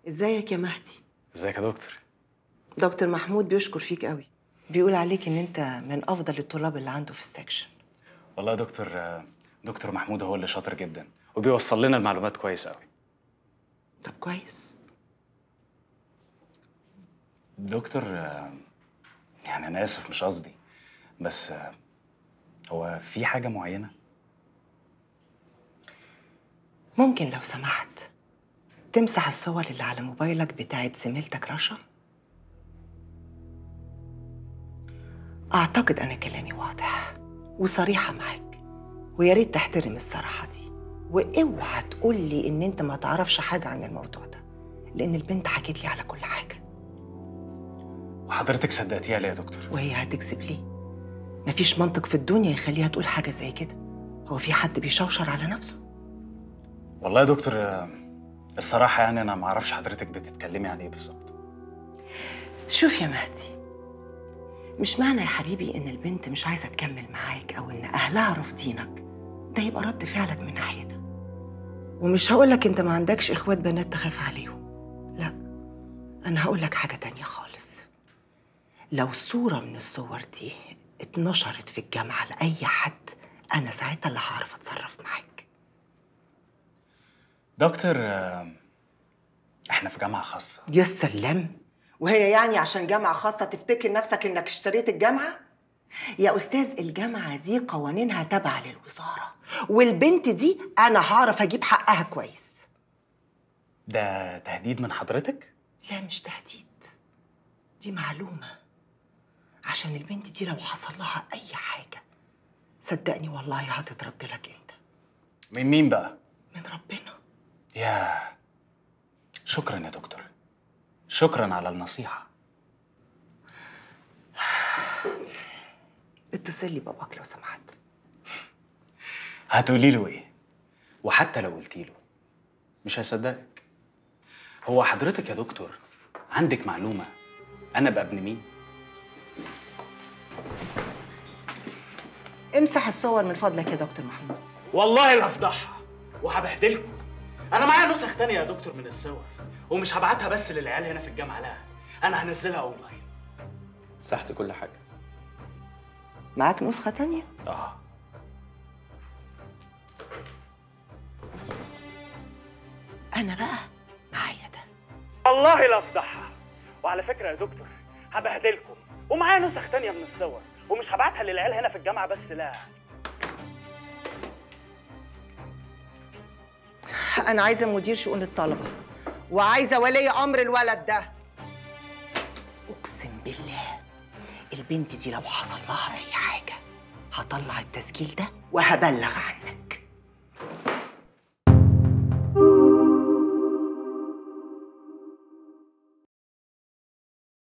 ازيك يا مهدي ازيك يا دكتور دكتور محمود بيشكر فيك قوي بيقول عليك ان انت من افضل الطلاب اللي عنده في السكشن والله يا دكتور آه، دكتور محمود هو اللي شاطر جدا وبيوصل لنا المعلومات كويس قوي طب كويس دكتور آه، يعني انا اسف مش قصدي بس آه، هو في حاجه معينه ممكن لو سمحت تمسح الصور اللي على موبايلك بتاعت زميلتك رشا اعتقد انا كلامي واضح وصريحه معاك ويا ريت تحترم الصراحه دي واوعى تقول لي ان انت ما تعرفش حاجه عن الموضوع ده لان البنت حكت لي على كل حاجه وحضرتك صدقتيها ليه يا دكتور وهي هتكذب ليه مفيش منطق في الدنيا يخليها تقول حاجه زي كده هو في حد بيشوشر على نفسه والله يا دكتور آه، الصراحه يعني انا ما اعرفش حضرتك بتتكلمي عن ايه بالظبط شوف يا مهدي مش معنى يا حبيبي ان البنت مش عايزه تكمل معاك او ان اهلها رافضينك ده يبقى رد فعلك من ناحيتها ومش هقولك انت ما عندكش اخوات بنات تخاف عليهم لا انا هقولك حاجه تانية خالص لو صوره من الصور دي اتنشرت في الجامعه لاي حد انا ساعتها اللي هعرف اتصرف معاك دكتور آه، احنا في جامعه خاصه يا سلام وهي يعني عشان جامعة خاصة تفتكر نفسك انك اشتريت الجامعة؟ يا أستاذ الجامعة دي قوانينها تابعة للوزارة والبنت دي أنا هعرف أجيب حقها كويس ده تهديد من حضرتك لا مش تهديد دي معلومة عشان البنت دي لو حصل لها أي حاجة صدقني والله هتترد لك أنت من مين بقى من ربنا يا شكرا يا دكتور شكرا على النصيحه اتصل لي باباك لو سمحت هتقولي له ايه وحتى لو قلتي له مش هيصدقك هو حضرتك يا دكتور عندك معلومه انا ابقى ابن مين امسح الصور من فضلك يا دكتور محمود والله لا افضحها وهبهدلكم انا معايا نسخ تانية يا دكتور من الصور ومش هبعتها بس للعيال هنا في الجامعه لا انا هنزلها اونلاين مسحت كل حاجه معاك نسخة تانية؟ اه أنا بقى معايا ده والله لا افضحها وعلى فكره يا دكتور هبهدلكم ومعايا نسخ تانية من الصور ومش هبعتها للعيال هنا في الجامعه بس لا أنا عايزة مدير شؤون الطلبة وعايزة ولي أمر الولد ده أقسم بالله البنت دي لو حصل لها أي حاجة هطلع التسجيل ده وهبلغ عنك